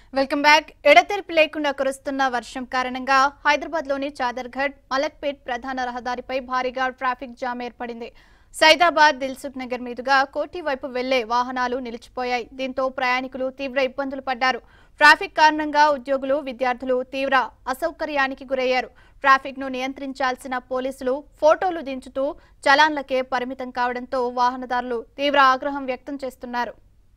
Welcome back ఎడతెరిపి లేకుండా కురుస్తున్న వర్షం కారణంగా హైదరాబాద్ లోని చాదర్ఘడ్ మలక్పేట్ ప్రధాన రహదారిపై భారీగా ట్రాఫిక్ జామ్ ఏర్పడింది సైదాబాద్ దిల్సుఖ్ నగర్ మీదుగా కోటి వైపు వెళ్లే వాహనాలు నిలిచిపోయాయి దీంతో ప్రయాణికులు తీవ్ర ఇబ్బందులు పడ్డారు ట్రాఫిక్ కారణంగా ఉద్యోగులు విద్యార్థులు తీవ్ర అసౌకర్యానికి గురయ్యారు ట్రాఫిక్ ను నియంత్రించాల్సిన పోలీసులు ఫోటోలు దించుతూ చలాన్లకే పరిమితం కావడంతో వాహనదారులు తీవ్ర ఆగ్రహం వ్యక్తం చేస్తున్నారు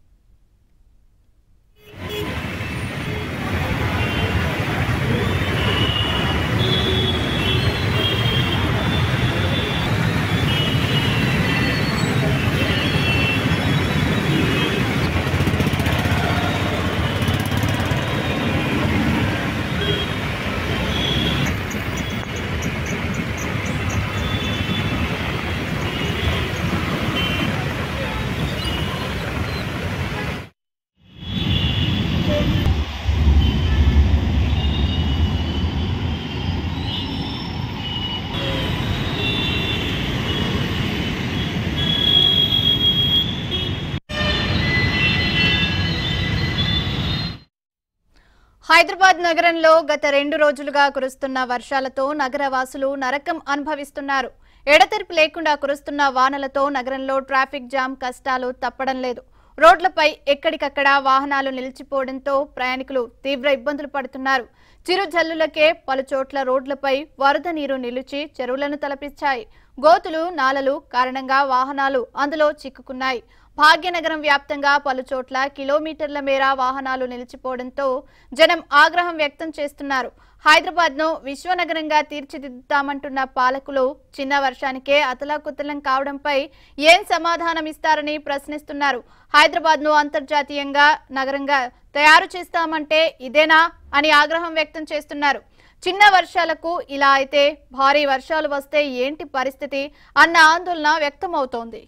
హైదరాబాద్ నగరంలో గత రెండు రోజులుగా కురుస్తున్న వర్షాలతో నగర వాసులు నరకం అనుభవిస్తున్నారు ఎడతెరిపి లేకుండా కురుస్తున్న వానలతో నగరంలో ట్రాఫిక్ జామ్ కష్టాలు తప్పడం లేదు రోడ్లపై ఎక్కడికక్కడ వాహనాలు నిలిచిపోవడంతో ప్రయాణికులు తీవ్ర ఇబ్బందులు పడుతున్నారు చిరు జల్లులకే పలు చోట్ల రోడ్లపై వరద నీరు నిలిచి చెరువులను తలపించాయి గోతులు నాలలు కారణంగా వాహనాలు అందులో చిక్కుకున్నాయి భాగ్యనగరం వ్యాప్తంగా పలు చోట్ల కిలోమీటర్ల మేర వాహనాలు నిలిచిపోవడంతో జనం ఆగ్రహం వ్యక్తం చేస్తున్నారు హైదరాబాద్ ను విశ్వనగరంగా తీర్చిదిద్దుతామంటున్న పాలకులు చిన్న వర్షానికే అతలాకుతలం కావడంపై ఏం సమాధానం ఇస్తారని ప్రశ్నిస్తున్నారు హైదరాబాద్ ను అంతర్జాతీయంగా నగరంగా తయారు చేస్తామంటే ఇదేనా అని ఆగ్రహం వ్యక్తం చేస్తున్నారు చిన్న వర్షాలకు ఇలా అయితే భారీ వర్షాలు వస్తే ఏంటి పరిస్థితి అన్న ఆందోళన వ్యక్తమవుతోంది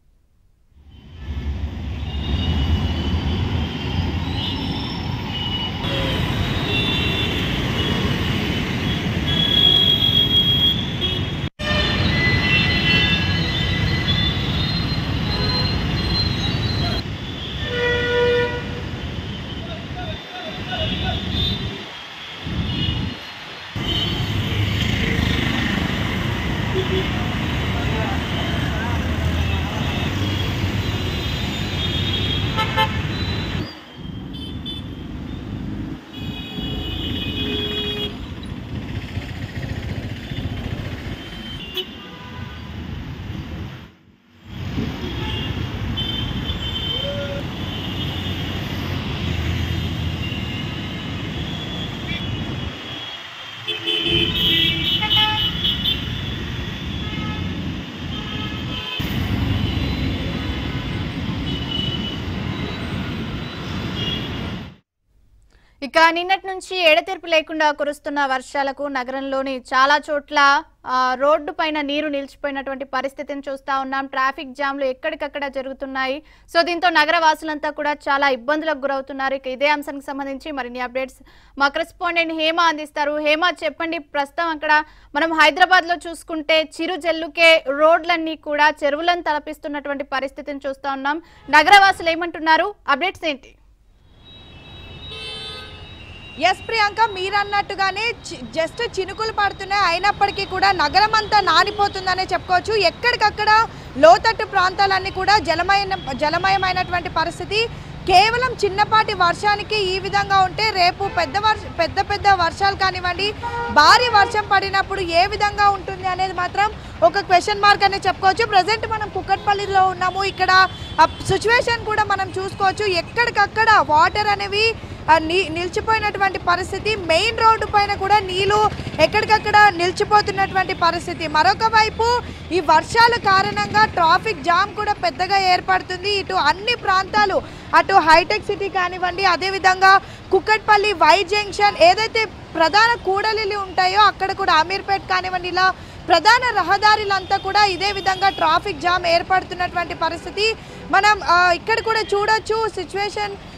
ఇక నిన్నటి నుంచి ఎడతెరిపి లేకుండా కురుస్తున్న వర్షాలకు నగరంలోని చాలా చోట్ల ఆ, రోడ్డు పైన నీరు నిలిచిపోయినటువంటి పరిస్థితిని చూస్తా ఉన్నాం ట్రాఫిక్ జామ్లు ఎక్కడికక్కడ జరుగుతున్నాయి సో దీంతో నగర వాసులంతా కూడా చాలా ఇబ్బందులకు గురవుతున్నారు ఇక ఇదే అంశానికి సంబంధించి మరిన్ని అప్డేట్స్ మా కరెస్పాండెంట్ హేమ అందిస్తారు హేమ చెప్పండి ప్రస్తుతం అక్కడ మనం హైదరాబాద్ లో చూసుకుంటే చిరు జల్లుకే రోడ్లన్నీ కూడా చెరువులను తలపిస్తున్నటువంటి పరిస్థితిని చూస్తా ఉన్నాం నగర వాసులు ఏమంటున్నారు అప్డేట్స్ ఏంటి ఎస్ ప్రియాంక మీరు అన్నట్టుగానే చి- జస్ట్ చినుకులు పడుతున్నాయి అయినప్పటికీ కూడా నగరం అంతా నానిపోతుందనే చెప్పుకోవచ్చు ఎక్కడికక్కడ లోతట్టు ప్రాంతాలన్నీ కూడా జలమయ జలమయమైనటువంటి పరిస్థితి కేవలం చిన్నపాటి వర్షానికి ఈ విధంగా ఉంటే రేపు పెద్ద వర్ష పెద్ద పెద్ద వర్షాలు కానివ్వండి భారీ వర్షం పడినప్పుడు ఏ విధంగా ఉంటుంది అనేది మాత్రం ఒక క్వశ్చన్ మార్క్ అనే చెప్పుకోవచ్చు ప్రజెంట్ మనం కుక్కట్పల్లిలో ఉన్నాము ఇక్కడ సిచ్యువేషన్ కూడా మనం చూసుకోవచ్చు ఎక్కడికక్కడ వాటర్ అనేవి ఆ, ని- నిలిచిపోయినటువంటి పరిస్థితి మెయిన్ రోడ్డు పైన కూడా నీళ్లు ఎక్కడికక్కడ నిలిచిపోతున్నటువంటి పరిస్థితి మరొక వైపు ఈ వర్షాల కారణంగా ట్రాఫిక్ జామ్ కూడా పెద్దగా ఏర్పడుతుంది ఇటు అన్ని ప్రాంతాలు అటు హైటెక్ సిటీ కానివ్వండి అదేవిధంగా కుక్కట్పల్లి వై జంక్షన్ ఏదైతే ప్రధాన కూడలిలు ఉంటాయో అక్కడ కూడా అమీర్పేట్ కానివ్వండి ఇలా ప్రధాన రహదారులంతా కూడా ఇదే విధంగా ట్రాఫిక్ జామ్ ఏర్పడుతున్నటువంటి పరిస్థితి మనం ఆ, ఇక్కడ కూడా చూడొచ్చు సిచ్యువేషన్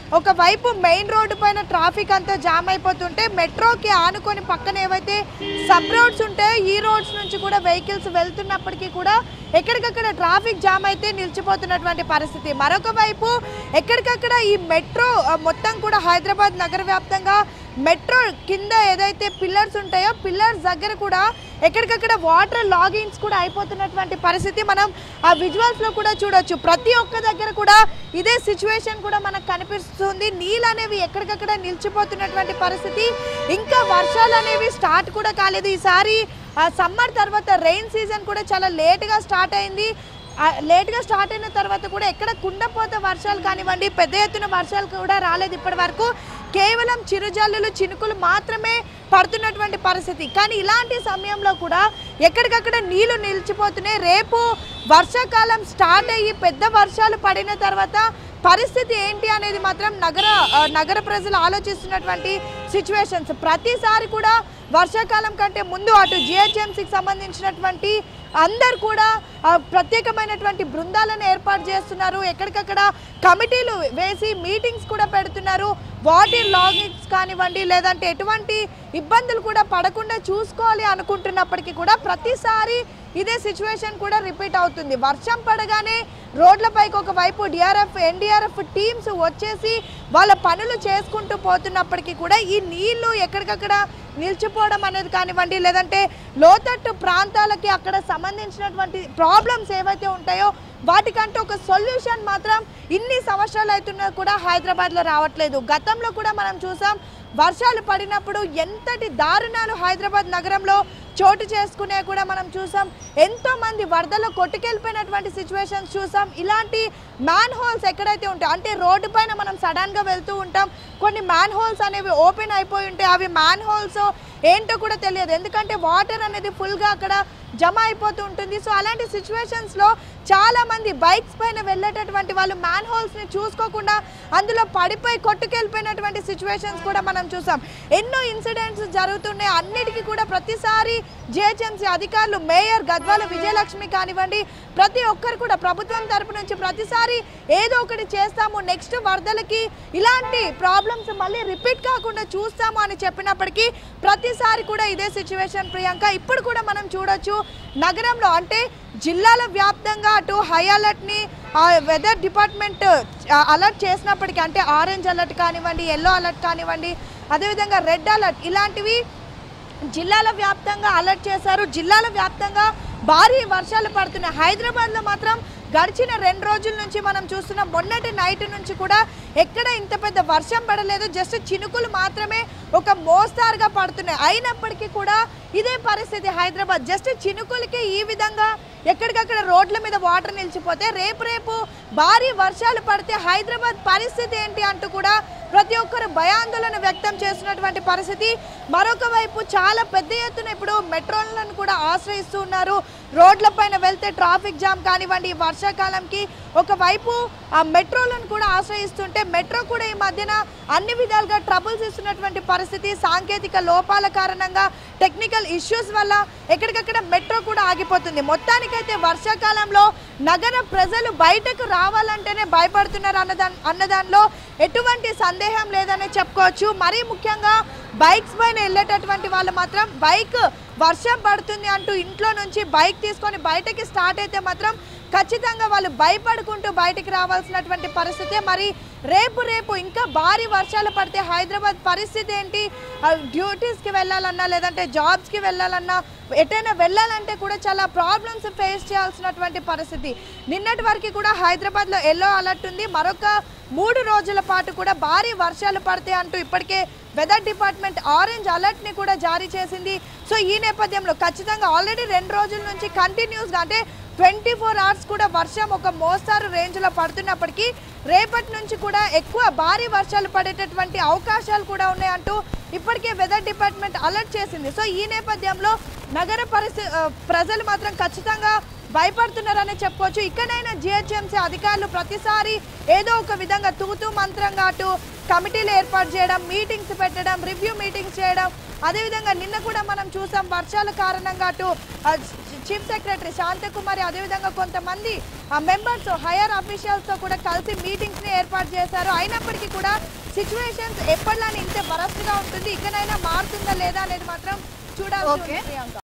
ఒకవైపు మెయిన్ రోడ్డు పైన ట్రాఫిక్ అంతా జామ్ అయిపోతుంటే మెట్రోకి ఆనుకొని పక్కన ఏవైతే సబ్ రోడ్స్ ఉంటాయో ఈ రోడ్స్ నుంచి కూడా వెహికల్స్ వెళ్తున్నప్పటికీ కూడా ఎక్కడికక్కడ ట్రాఫిక్ జామ్ అయితే నిలిచిపోతున్నటువంటి పరిస్థితి మరొక వైపు ఎక్కడికక్కడ ఈ మెట్రో ఆ, మొత్తం కూడా హైదరాబాద్ నగర వ్యాప్తంగా మెట్రో కింద ఏదైతే పిల్లర్స్ ఉంటాయో పిల్లర్స్ దగ్గర కూడా ఎక్కడికక్కడ వాటర్ లాగిన్స్ కూడా అయిపోతున్నటువంటి పరిస్థితి మనం ఆ విజువల్స్ లో కూడా చూడొచ్చు ప్రతి ఒక్క దగ్గర కూడా ఇదే సిచ్యువేషన్ కూడా మనకు కనిపిస్తుంది నీళ్ళు అనేవి ఎక్కడికక్కడ నిలిచిపోతున్నటువంటి పరిస్థితి ఇంకా వర్షాలు అనేవి స్టార్ట్ కూడా కాలేదు ఈసారి సమ్మర్ తర్వాత రెయిన్ సీజన్ కూడా చాలా లేట్గా స్టార్ట్ అయింది ఆ, లేట్గా స్టార్ట్ అయిన తర్వాత కూడా ఎక్కడ కుండపోత వర్షాలు కానివ్వండి పెద్ద ఎత్తున వర్షాలు కూడా రాలేదు ఇప్పటి వరకు కేవలం చిరుజల్లులు చినుకులు మాత్రమే పడుతున్నటువంటి పరిస్థితి కానీ ఇలాంటి సమయంలో కూడా ఎక్కడికక్కడ నీళ్లు నిలిచిపోతున్నాయి రేపు వర్షాకాలం స్టార్ట్ అయ్యి పెద్ద వర్షాలు పడిన తర్వాత పరిస్థితి ఏంటి అనేది మాత్రం నగర ఆ, నగర ప్రజలు ఆలోచిస్తున్నటువంటి సిచ్యువేషన్స్ ప్రతిసారి కూడా వర్షాకాలం కంటే ముందు అటు జిహెచ్ఎంసీకి సంబంధించినటువంటి అందరు కూడా ఆ, ప్రత్యేకమైనటువంటి బృందాలను ఏర్పాటు చేస్తున్నారు ఎక్కడికక్కడ కమిటీలు వేసి మీటింగ్స్ కూడా పెడుతున్నారు వాటర్ లాగింగ్స్ కానివ్వండి లేదంటే ఎటువంటి ఇబ్బందులు కూడా పడకుండా చూసుకోవాలి అనుకుంటున్నప్పటికీ కూడా ప్రతిసారి ఇదే సిచ్యువేషన్ కూడా రిపీట్ అవుతుంది వర్షం పడగానే రోడ్లపైకి ఒకవైపు డిఆర్ఎఫ్ ఎన్డీఆర్ఎఫ్ టీమ్స్ వచ్చేసి వాళ్ళ పనులు చేసుకుంటూ పోతున్నప్పటికీ కూడా ఈ నీళ్లు ఎక్కడికక్కడ నిలిచిపోవడం అనేది కానివ్వండి లేదంటే లోతట్టు ప్రాంతాలకి అక్కడ సంబంధించినటువంటి ప్రాబ్లమ్స్ ఏవైతే ఉంటాయో వాటికంటే ఒక సొల్యూషన్ మాత్రం ఇన్ని సంవత్సరాలు అవుతున్నా కూడా హైదరాబాద్లో రావట్లేదు గతంలో కూడా మనం చూసాం వర్షాలు పడినప్పుడు ఎంతటి దారుణాలు హైదరాబాద్ నగరంలో చోటు చేసుకునే కూడా మనం చూసాం ఎంతో మంది వరదలో కొట్టుకెళ్ళిపోయినటువంటి సిచ్యువేషన్స్ చూసాం ఇలాంటి మ్యాన్ హోల్స్ ఎక్కడైతే ఉంటాయో అంటే రోడ్డు పైన మనం సడన్గా వెళ్తూ ఉంటాం కొన్ని మ్యాన్ హోల్స్ అనేవి ఓపెన్ అయిపోయి ఉంటాయి అవి మ్యాన్ హోల్స్ ఏంటో కూడా తెలియదు ఎందుకంటే వాటర్ అనేది ఫుల్గా అక్కడ జమ అయిపోతూ ఉంటుంది సో అలాంటి సిచ్యువేషన్స్లో చాలా మంది బైక్స్ పైన వెళ్ళేటటువంటి వాళ్ళు మ్యాన్ హోల్స్ని చూసుకోకుండా అందులో పడిపోయి కొట్టుకెళ్ళిపోయినటువంటి సిచ్యువేషన్స్ కూడా మనం చూసాం ఎన్నో ఇన్సిడెంట్స్ జరుగుతున్నాయి అన్నిటికీ కూడా ప్రతిసారి జిహెచ్ఎంసీ అధికారులు మేయర్ గద్వాల విజయలక్ష్మి కానివ్వండి ప్రతి ఒక్కరు కూడా ప్రభుత్వం తరపు నుంచి ప్రతిసారి ఏదో ఒకటి చేస్తాము నెక్స్ట్ వరదలకి ఇలాంటి ప్రాబ్లమ్స్ మళ్ళీ రిపీట్ కాకుండా చూస్తాము అని చెప్పినప్పటికీ ప్రతిసారి కూడా ఇదే సిచ్యువేషన్ ప్రియాంక ఇప్పుడు కూడా మనం చూడొచ్చు నగరంలో అంటే జిల్లాల వ్యాప్తంగా అటు హై అలర్ట్ని వెదర్ డిపార్ట్మెంట్ అలర్ట్ చేసినప్పటికీ అంటే ఆరెంజ్ అలర్ట్ కానివ్వండి ఎల్లో అలర్ట్ కానివ్వండి అదేవిధంగా రెడ్ అలర్ట్ ఇలాంటివి జిల్లాల వ్యాప్తంగా అలర్ట్ చేశారు జిల్లాల వ్యాప్తంగా భారీ వర్షాలు పడుతున్నాయి హైదరాబాద్లో మాత్రం గడిచిన రెండు రోజుల నుంచి మనం చూస్తున్న మొన్నటి నైట్ నుంచి కూడా ఎక్కడ ఇంత పెద్ద వర్షం పడలేదు జస్ట్ చినుకులు మాత్రమే ఒక మోస్తారుగా పడుతున్నాయి అయినప్పటికీ కూడా ఇదే పరిస్థితి హైదరాబాద్ జస్ట్ చినుకులకి ఈ విధంగా ఎక్కడికక్కడ రోడ్ల మీద వాటర్ నిలిచిపోతే రేపు రేపు భారీ వర్షాలు పడితే హైదరాబాద్ పరిస్థితి ఏంటి అంటూ కూడా ప్రతి ఒక్కరు భయాందోళన వ్యక్తం చేస్తున్నటువంటి పరిస్థితి మరొక వైపు చాలా పెద్ద ఎత్తున ఇప్పుడు మెట్రోలను కూడా ఆశ్రయిస్తూ ఉన్నారు రోడ్లపైన వెళ్తే ట్రాఫిక్ జామ్ కానివ్వండి ఈ వర్షాకాలంకి ఒకవైపు ఆ మెట్రోలను కూడా ఆశ్రయిస్తుంటే మెట్రో కూడా ఈ మధ్యన అన్ని విధాలుగా ట్రబుల్స్ ఇస్తున్నటువంటి పరిస్థితి సాంకేతిక లోపాల కారణంగా టెక్నికల్ ఇష్యూస్ వల్ల ఎక్కడికక్కడ మెట్రో కూడా ఆగిపోతుంది మొత్తానికైతే వర్షాకాలంలో నగర ప్రజలు బయటకు రావాలంటేనే భయపడుతున్నారు అన్నదా అన్నదానిలో ఎటువంటి సందేహం లేదనే చెప్పుకోవచ్చు మరీ ముఖ్యంగా బైక్స్ పైన వెళ్ళేటటువంటి వాళ్ళు మాత్రం బైక్ వర్షం పడుతుంది అంటూ ఇంట్లో నుంచి బైక్ తీసుకొని బయటకి స్టార్ట్ అయితే మాత్రం ఖచ్చితంగా వాళ్ళు భయపడుకుంటూ బయటికి రావాల్సినటువంటి పరిస్థితి మరి రేపు రేపు ఇంకా భారీ వర్షాలు పడితే హైదరాబాద్ పరిస్థితి ఏంటి ఆ, డ్యూటీస్కి వెళ్ళాలన్నా లేదంటే జాబ్స్కి వెళ్ళాలన్నా ఎటైనా వెళ్ళాలంటే కూడా చాలా ప్రాబ్లమ్స్ ఫేస్ చేయాల్సినటువంటి పరిస్థితి నిన్నటి వరకు కూడా హైదరాబాద్లో ఎల్లో అలర్ట్ ఉంది మరొక మూడు రోజుల పాటు కూడా భారీ వర్షాలు పడతాయి అంటూ ఇప్పటికే వెదర్ డిపార్ట్మెంట్ ఆరెంజ్ అలర్ట్ని కూడా జారీ చేసింది సో ఈ నేపథ్యంలో ఖచ్చితంగా ఆల్రెడీ రెండు రోజుల నుంచి కంటిన్యూస్గా అంటే ట్వంటీ ఫోర్ అవర్స్ కూడా వర్షం ఒక మోస్తారు రేంజ్లో పడుతున్నప్పటికీ రేపటి నుంచి కూడా ఎక్కువ భారీ వర్షాలు పడేటటువంటి అవకాశాలు కూడా ఉన్నాయంటూ ఇప్పటికే వెదర్ డిపార్ట్మెంట్ అలర్ట్ చేసింది సో ఈ నేపథ్యంలో నగర పరిస్థితి ప్రజలు మాత్రం ఖచ్చితంగా భయపడుతున్నారని చెప్పుకోవచ్చు ఇక్కడైనా జిహెచ్ఎంసీ అధికారులు ప్రతిసారి ఏదో ఒక విధంగా తూతూ మంత్రంగా అటు కమిటీలు ఏర్పాటు చేయడం మీటింగ్స్ పెట్టడం రివ్యూ మీటింగ్స్ చేయడం అదేవిధంగా నిన్న కూడా మనం చూసాం వర్షాల కారణంగా అటు ఆ, చీఫ్ సెక్రటరీ శాంతకుమారి అదేవిధంగా కొంతమంది మెంబర్స్ హైయర్ అఫీషియల్స్తో కూడా కలిసి మీటింగ్స్ని ఏర్పాటు చేశారు అయినప్పటికీ కూడా సిచ్యువేషన్స్ ఎప్పటిలానే ఇంతే వరస్ట్గా ఉంటుంది ఇకనైనా మారుతుందా లేదా అనేది మాత్రం చూడాల్సి Okay. ఉంది ప్రియాంక